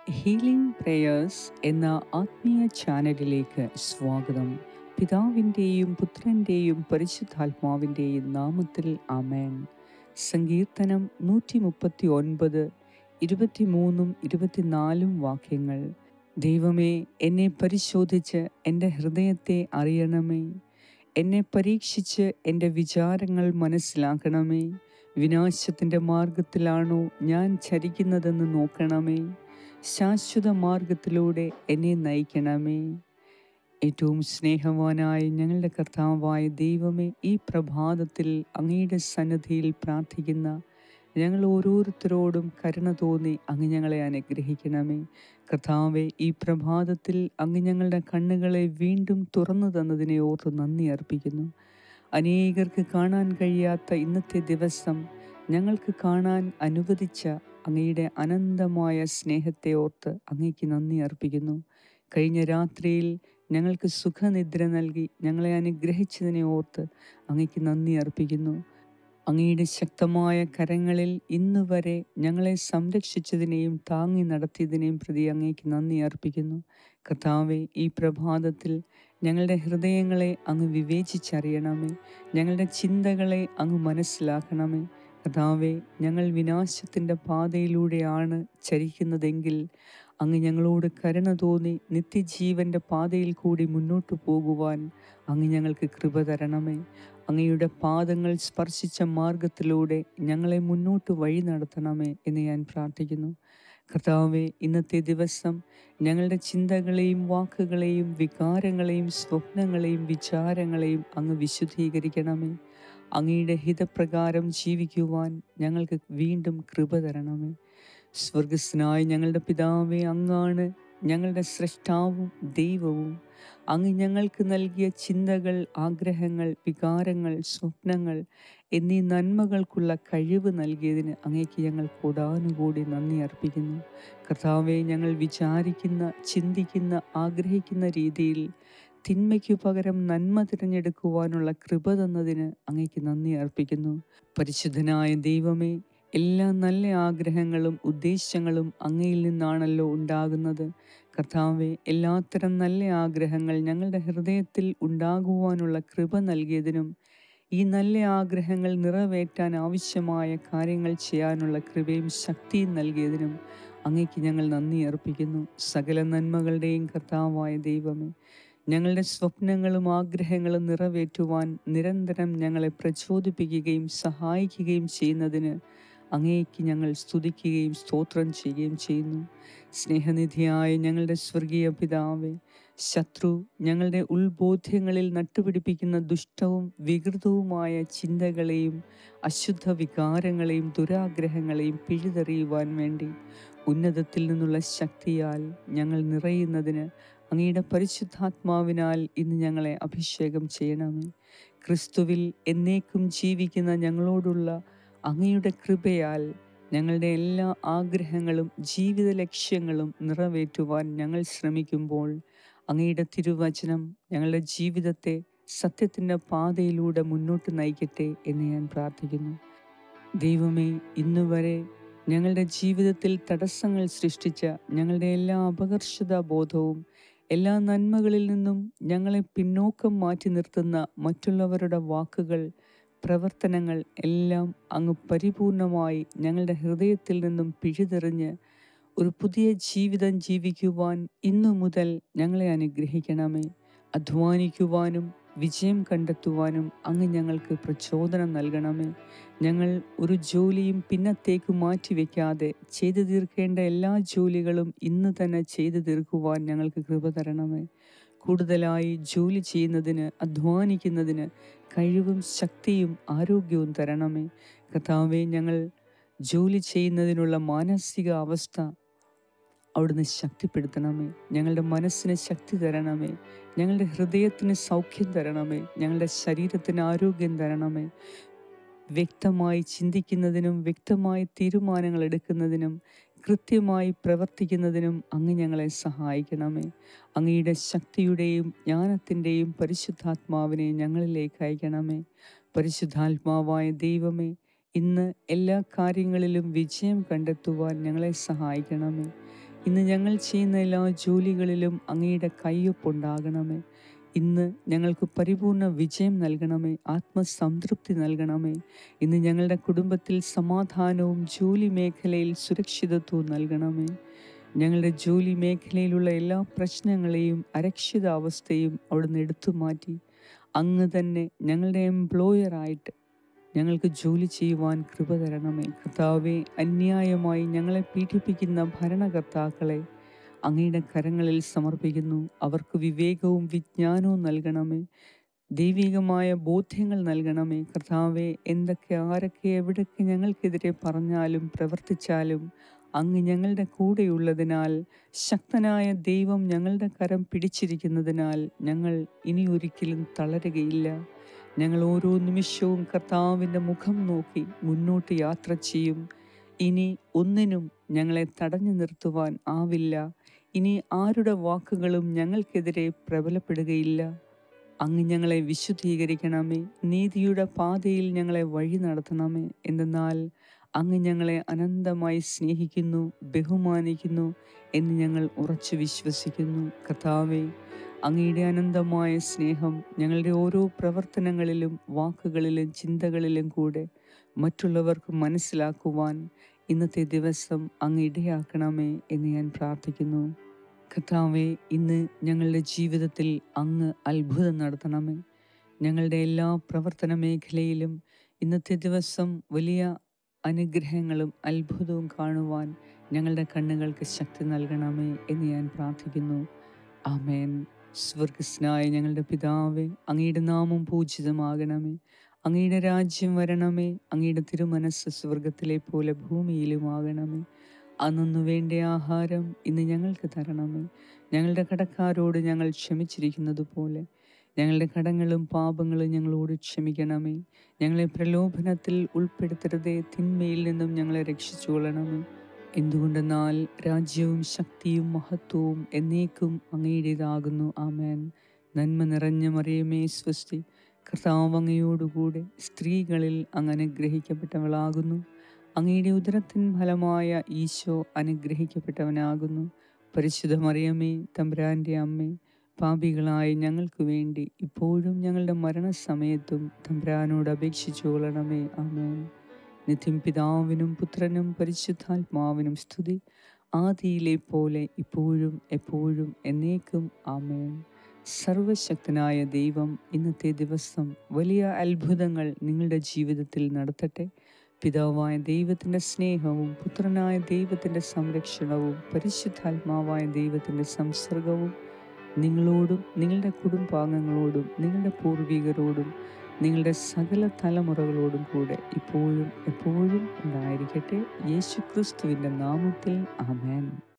healing prayers എന്ന ആത്മീയ ചാനലിലേക്ക് സ്വാഗതം പിതാവിൻ്റെയും പുത്രൻ്റെയും പരിശുദ്ധാത്മാവിൻ്റെയും നാമത്തിൽ ആമേൻ സങ്കീർത്തനം നൂറ്റി മുപ്പത്തി ഒൻപത് ഇരുപത്തിമൂന്നും ഇരുപത്തിനാലും വാക്യങ്ങൾ ദൈവമേ എന്നെ പരിശോധിച്ച് എൻ്റെ ഹൃദയത്തെ അറിയണമേ എന്നെ പരീക്ഷിച്ച് എൻ്റെ വിചാരങ്ങൾ മനസ്സിലാക്കണമേ വിനാശത്തിൻ്റെ മാർഗത്തിലാണോ ഞാൻ ചരിക്കുന്നതെന്ന് നോക്കണമേ ശാശ്വത മാർഗത്തിലൂടെ എന്നെ നയിക്കണമേ ഏറ്റവും സ്നേഹവാനായ ഞങ്ങളുടെ കർത്താവായ ദൈവമേ ഈ പ്രഭാതത്തിൽ അങ്ങയുടെ സന്നദ്ധിയിൽ പ്രാർത്ഥിക്കുന്ന ഞങ്ങൾ ഓരോരുത്തരോടും കരുണ തോന്നി അങ്ങ് ഞങ്ങളെ അനുഗ്രഹിക്കണമേ കർത്താവെ ഈ പ്രഭാതത്തിൽ അങ്ങ് ഞങ്ങളുടെ കണ്ണുകളെ വീണ്ടും തുറന്നു തന്നതിനെ ഓർത്ത് നന്ദി അർപ്പിക്കുന്നു അനേകർക്ക് കാണാൻ കഴിയാത്ത ഇന്നത്തെ ദിവസം ഞങ്ങൾക്ക് കാണാൻ അനുവദിച്ച അങ്ങയുടെ അനന്തമായ സ്നേഹത്തെ ഓർത്ത് അങ്ങയ്ക്ക് നന്ദി അർപ്പിക്കുന്നു കഴിഞ്ഞ രാത്രിയിൽ ഞങ്ങൾക്ക് സുഖനിദ്ര നൽകി ഞങ്ങളെ അനുഗ്രഹിച്ചതിനെ ഓർത്ത് അങ്ങയ്ക്ക് നന്ദി അർപ്പിക്കുന്നു അങ്ങയുടെ ശക്തമായ കരങ്ങളിൽ ഇന്ന് വരെ ഞങ്ങളെ സംരക്ഷിച്ചതിനെയും താങ്ങി നടത്തിയതിനെയും പ്രതി അങ്ങേക്ക് നന്ദി അർപ്പിക്കുന്നു കർത്താവെ ഈ പ്രഭാതത്തിൽ ഞങ്ങളുടെ ഹൃദയങ്ങളെ അങ്ങ് വിവേചിച്ചറിയണമേ ഞങ്ങളുടെ ചിന്തകളെ അങ്ങ് മനസ്സിലാക്കണമേ കർത്താവെ ഞങ്ങൾ വിനാശത്തിൻ്റെ പാതയിലൂടെയാണ് ചരിക്കുന്നതെങ്കിൽ അങ്ങ് ഞങ്ങളോട് കരുണ തോന്നി നിത്യജീവൻ്റെ പാതയിൽ കൂടി മുന്നോട്ട് പോകുവാൻ അങ്ങ് ഞങ്ങൾക്ക് കൃപ തരണമേ അങ്ങയുടെ പാദങ്ങൾ സ്പർശിച്ച മാർഗത്തിലൂടെ ഞങ്ങളെ മുന്നോട്ട് വഴി നടത്തണമേ എന്ന് ഞാൻ പ്രാർത്ഥിക്കുന്നു കർത്താവെ ഇന്നത്തെ ദിവസം ഞങ്ങളുടെ ചിന്തകളെയും വാക്കുകളെയും വികാരങ്ങളെയും സ്വപ്നങ്ങളെയും വിചാരങ്ങളെയും അങ്ങ് വിശുദ്ധീകരിക്കണമേ അങ്ങയുടെ ഹിതപ്രകാരം ജീവിക്കുവാൻ ഞങ്ങൾക്ക് വീണ്ടും കൃപ തരണമേ സ്വർഗസ്നായ ഞങ്ങളുടെ പിതാവേ അങ്ങാണ് ഞങ്ങളുടെ സൃഷ്ടാവും ദൈവവും അങ്ങ് ഞങ്ങൾക്ക് നൽകിയ ചിന്തകൾ ആഗ്രഹങ്ങൾ വികാരങ്ങൾ സ്വപ്നങ്ങൾ എന്നീ നന്മകൾക്കുള്ള കഴിവ് നൽകിയതിന് അങ്ങേക്ക് ഞങ്ങൾ കൂടാനുകൂടി നന്ദി അർപ്പിക്കുന്നു കർത്താവെ ഞങ്ങൾ വിചാരിക്കുന്ന ചിന്തിക്കുന്ന ആഗ്രഹിക്കുന്ന രീതിയിൽ തിന്മയ്ക്കു പകരം നന്മ തിരഞ്ഞെടുക്കുവാനുള്ള കൃപ തന്നതിന് അങ്ങേക്ക് നന്ദി അർപ്പിക്കുന്നു പരിശുദ്ധനായ ദൈവമേ എല്ലാ നല്ല ആഗ്രഹങ്ങളും ഉദ്ദേശങ്ങളും അങ്ങയിൽ നിന്നാണല്ലോ ഉണ്ടാകുന്നത് കർത്താവെ എല്ലാത്തരം നല്ല ആഗ്രഹങ്ങൾ ഞങ്ങളുടെ ഹൃദയത്തിൽ ഉണ്ടാകുവാനുള്ള കൃപ നൽകിയതിനും ഈ നല്ല ആഗ്രഹങ്ങൾ നിറവേറ്റാൻ ആവശ്യമായ കാര്യങ്ങൾ ചെയ്യാനുള്ള കൃപയും ശക്തിയും നൽകിയതിനും അങ്ങേക്ക് ഞങ്ങൾ നന്ദി അർപ്പിക്കുന്നു സകല നന്മകളുടെയും കർത്താവായ ദൈവമേ ഞങ്ങളുടെ സ്വപ്നങ്ങളും ആഗ്രഹങ്ങളും നിറവേറ്റുവാൻ നിരന്തരം ഞങ്ങളെ പ്രചോദിപ്പിക്കുകയും സഹായിക്കുകയും ചെയ്യുന്നതിന് അങ്ങേക്ക് ഞങ്ങൾ സ്തുതിക്കുകയും സ്തോത്രം ചെയ്യുകയും ചെയ്യുന്നു സ്നേഹനിധിയായ ഞങ്ങളുടെ സ്വർഗീയ പിതാവേ ശത്രു ഞങ്ങളുടെ ഉൾബോധ്യങ്ങളിൽ നട്ടുപിടിപ്പിക്കുന്ന ദുഷ്ടവും വികൃതവുമായ ചിന്തകളെയും അശുദ്ധ വികാരങ്ങളെയും ദുരാഗ്രഹങ്ങളെയും പിഴുതെറിയുവാൻ വേണ്ടി ഉന്നതത്തിൽ നിന്നുള്ള ശക്തിയാൽ ഞങ്ങൾ നിറയുന്നതിന് അങ്ങയുടെ പരിശുദ്ധാത്മാവിനാൽ ഇന്ന് ഞങ്ങളെ അഭിഷേകം ചെയ്യണമേ ക്രിസ്തുവിൽ എന്നേക്കും ജീവിക്കുന്ന ഞങ്ങളോടുള്ള അങ്ങയുടെ കൃപയാൽ ഞങ്ങളുടെ എല്ലാ ആഗ്രഹങ്ങളും ജീവിത ലക്ഷ്യങ്ങളും നിറവേറ്റുവാൻ ഞങ്ങൾ ശ്രമിക്കുമ്പോൾ അങ്ങയുടെ തിരുവചനം ഞങ്ങളുടെ ജീവിതത്തെ സത്യത്തിൻ്റെ പാതയിലൂടെ മുന്നോട്ട് നയിക്കട്ടെ എന്ന് ഞാൻ പ്രാർത്ഥിക്കുന്നു ദൈവമേ ഇന്നുവരെ ഞങ്ങളുടെ ജീവിതത്തിൽ തടസ്സങ്ങൾ സൃഷ്ടിച്ച ഞങ്ങളുടെ എല്ലാ അപകർഷത ബോധവും എല്ലാ നന്മകളിൽ നിന്നും ഞങ്ങളെ പിന്നോക്കം മാറ്റി നിർത്തുന്ന മറ്റുള്ളവരുടെ വാക്കുകൾ പ്രവർത്തനങ്ങൾ എല്ലാം അങ്ങ് പരിപൂർണമായി ഞങ്ങളുടെ ഹൃദയത്തിൽ നിന്നും പിഴുതെറിഞ്ഞ് ഒരു പുതിയ ജീവിതം ജീവിക്കുവാൻ ഇന്നു മുതൽ ഞങ്ങളെ അനുഗ്രഹിക്കണമേ അധ്വാനിക്കുവാനും വിജയം കണ്ടെത്തുവാനും അങ്ങ് ഞങ്ങൾക്ക് പ്രചോദനം നൽകണമേ ഞങ്ങൾ ഒരു ജോലിയും പിന്നത്തേക്ക് മാറ്റിവെക്കാതെ ചെയ്തു തീർക്കേണ്ട എല്ലാ ജോലികളും ഇന്ന് തന്നെ ചെയ്തു തീർക്കുവാൻ ഞങ്ങൾക്ക് കൃപ തരണമേ കൂടുതലായി ജോലി ചെയ്യുന്നതിന് അധ്വാനിക്കുന്നതിന് കഴിവും ശക്തിയും ആരോഗ്യവും തരണമേ കഥാവെ ഞങ്ങൾ ജോലി ചെയ്യുന്നതിനുള്ള മാനസിക അവസ്ഥ അവിടുന്ന് ശക്തിപ്പെടുത്തണമേ ഞങ്ങളുടെ മനസ്സിന് ശക്തി തരണമേ ഞങ്ങളുടെ ഹൃദയത്തിന് സൗഖ്യം തരണമേ ഞങ്ങളുടെ ശരീരത്തിന് ആരോഗ്യം തരണമേ വ്യക്തമായി ചിന്തിക്കുന്നതിനും വ്യക്തമായി തീരുമാനങ്ങൾ എടുക്കുന്നതിനും കൃത്യമായി പ്രവർത്തിക്കുന്നതിനും അങ്ങ് ഞങ്ങളെ സഹായിക്കണമേ അങ്ങയുടെ ശക്തിയുടെയും ജ്ഞാനത്തിൻ്റെയും പരിശുദ്ധാത്മാവിനെ ഞങ്ങളിലേക്ക് അയക്കണമേ പരിശുദ്ധാത്മാവായ ദൈവമേ ഇന്ന് എല്ലാ കാര്യങ്ങളിലും വിജയം കണ്ടെത്തുവാൻ ഞങ്ങളെ സഹായിക്കണമേ ഇന്ന് ഞങ്ങൾ ചെയ്യുന്ന എല്ലാ ജോലികളിലും അങ്ങയുടെ കയ്യൊപ്പുണ്ടാകണമേ ഇന്ന് ഞങ്ങൾക്ക് പരിപൂർണ വിജയം നൽകണമേ ആത്മസംതൃപ്തി നൽകണമേ ഇന്ന് ഞങ്ങളുടെ കുടുംബത്തിൽ സമാധാനവും ജോലി മേഖലയിൽ സുരക്ഷിതത്വവും നൽകണമേ ഞങ്ങളുടെ ജോലി മേഖലയിലുള്ള എല്ലാ പ്രശ്നങ്ങളെയും അരക്ഷിതാവസ്ഥയും അവിടുന്ന് എടുത്തു മാറ്റി അങ്ങ് തന്നെ ഞങ്ങളുടെ എംപ്ലോയറായിട്ട് ഞങ്ങൾക്ക് ജോലി ചെയ്യുവാൻ കൃപ തരണമേ കർത്താവെ അന്യായമായി ഞങ്ങളെ പീഡിപ്പിക്കുന്ന ഭരണകർത്താക്കളെ അങ്ങയുടെ കരങ്ങളിൽ സമർപ്പിക്കുന്നു അവർക്ക് വിവേകവും വിജ്ഞാനവും നൽകണമേ ദൈവികമായ ബോധ്യങ്ങൾ നൽകണമേ കർത്താവെ എന്തൊക്കെ ആരൊക്കെ എവിടൊക്കെ ഞങ്ങൾക്കെതിരെ പറഞ്ഞാലും പ്രവർത്തിച്ചാലും അങ്ങ് ഞങ്ങളുടെ കൂടെയുള്ളതിനാൽ ശക്തനായ ദൈവം ഞങ്ങളുടെ കരം പിടിച്ചിരിക്കുന്നതിനാൽ ഞങ്ങൾ ഇനി ഒരിക്കലും തളരുകയില്ല ഞങ്ങൾ ഓരോ നിമിഷവും കർത്താവിൻ്റെ മുഖം നോക്കി മുന്നോട്ട് യാത്ര ചെയ്യും ഇനി ഒന്നിനും ഞങ്ങളെ തടഞ്ഞു നിർത്തുവാൻ ആവില്ല ഇനി ആരുടെ വാക്കുകളും ഞങ്ങൾക്കെതിരെ പ്രബലപ്പെടുകയില്ല അങ്ങ് ഞങ്ങളെ വിശുദ്ധീകരിക്കണമേ നീതിയുടെ പാതയിൽ ഞങ്ങളെ വഴി നടത്തണമേ എന്തെന്നാൽ അങ്ങ് ഞങ്ങളെ അനന്തമായി സ്നേഹിക്കുന്നു ബഹുമാനിക്കുന്നു എന്ന് ഞങ്ങൾ ഉറച്ചു വിശ്വസിക്കുന്നു കർത്താവേ അങ്ങയുടെ അനന്തമായ സ്നേഹം ഞങ്ങളുടെ ഓരോ പ്രവർത്തനങ്ങളിലും വാക്കുകളിലും ചിന്തകളിലും കൂടെ മറ്റുള്ളവർക്ക് മനസ്സിലാക്കുവാൻ ഇന്നത്തെ ദിവസം അങ്ങ് ഇടയാക്കണമേ എന്ന് ഞാൻ പ്രാർത്ഥിക്കുന്നു കർത്താവെ ഇന്ന് ഞങ്ങളുടെ ജീവിതത്തിൽ അങ്ങ് അത്ഭുതം നടത്തണമേ ഞങ്ങളുടെ എല്ലാ പ്രവർത്തന മേഖലയിലും ഇന്നത്തെ ദിവസം വലിയ അനുഗ്രഹങ്ങളും അത്ഭുതവും കാണുവാൻ ഞങ്ങളുടെ കണ്ണുകൾക്ക് ശക്തി നൽകണമേ എന്ന് ഞാൻ പ്രാർത്ഥിക്കുന്നു ആമേൻ സ്വർഗസ്നായ ഞങ്ങളുടെ പിതാവേ അങ്ങയുടെ നാമം പൂജിതമാകണമേ അങ്ങയുടെ രാജ്യം വരണമേ അങ്ങയുടെ തിരുമനസ് സ്വർഗത്തിലെ പോലെ ഭൂമിയിലുമാകണമേ അന്നു വേണ്ട ആഹാരം ഇന്ന് ഞങ്ങൾക്ക് തരണമേ ഞങ്ങളുടെ കടക്കാരോട് ഞങ്ങൾ ക്ഷമിച്ചിരിക്കുന്നത് പോലെ ഞങ്ങളുടെ കടങ്ങളും പാപങ്ങളും ഞങ്ങളോട് ക്ഷമിക്കണമേ ഞങ്ങളെ പ്രലോഭനത്തിൽ ഉൾപ്പെടുത്തരുതേ തിന്മയിൽ നിന്നും ഞങ്ങളെ രക്ഷിച്ചുകൊള്ളണമേ എന്തുകൊണ്ടെന്നാൽ രാജ്യവും ശക്തിയും മഹത്വവും എന്നേക്കും അങ്ങയുടേതാകുന്നു ആമേൻ നന്മ നിറഞ്ഞ മറിയമേ സ്വസ്തി കർത്താവ് അങ്ങയോടുകൂടെ സ്ത്രീകളിൽ അങ്ങ് അനുഗ്രഹിക്കപ്പെട്ടവളാകുന്നു അങ്ങയുടെ ഉദരത്തിൻ ഫലമായ ഈശോ അനുഗ്രഹിക്കപ്പെട്ടവനാകുന്നു പരിശുദ്ധ മറിയമേ തമ്പുരാൻ്റെ അമ്മേ പാപികളായ ഞങ്ങൾക്ക് വേണ്ടി ഇപ്പോഴും ഞങ്ങളുടെ മരണസമയത്തും തമ്പുരാനോട് അപേക്ഷിച്ചു കൊള്ളണമേ ആമേൻ നിത്യം പിതാവിനും പുത്രനും പരിശുദ്ധാത്മാവിനും സ്തുതി ആദിയിലെ പോലെ ഇപ്പോഴും എപ്പോഴും എന്നേക്കും ആമേൻ സർവശക്തനായ ദൈവം ഇന്നത്തെ ദിവസം വലിയ അത്ഭുതങ്ങൾ നിങ്ങളുടെ ജീവിതത്തിൽ നടത്തട്ടെ പിതാവായ ദൈവത്തിൻ്റെ സ്നേഹവും പുത്രനായ ദൈവത്തിൻ്റെ സംരക്ഷണവും പരിശുദ്ധാത്മാവായ ദൈവത്തിൻ്റെ സംസർഗവും നിങ്ങളോടും നിങ്ങളുടെ കുടുംബാംഗങ്ങളോടും നിങ്ങളുടെ പൂർവികരോടും നിങ്ങളുടെ സകല തലമുറകളോടും കൂടെ ഇപ്പോഴും എപ്പോഴും ഉണ്ടായിരിക്കട്ടെ യേശു ക്രിസ്തുവിൻ്റെ നാമത്തിൽ ആമേൻ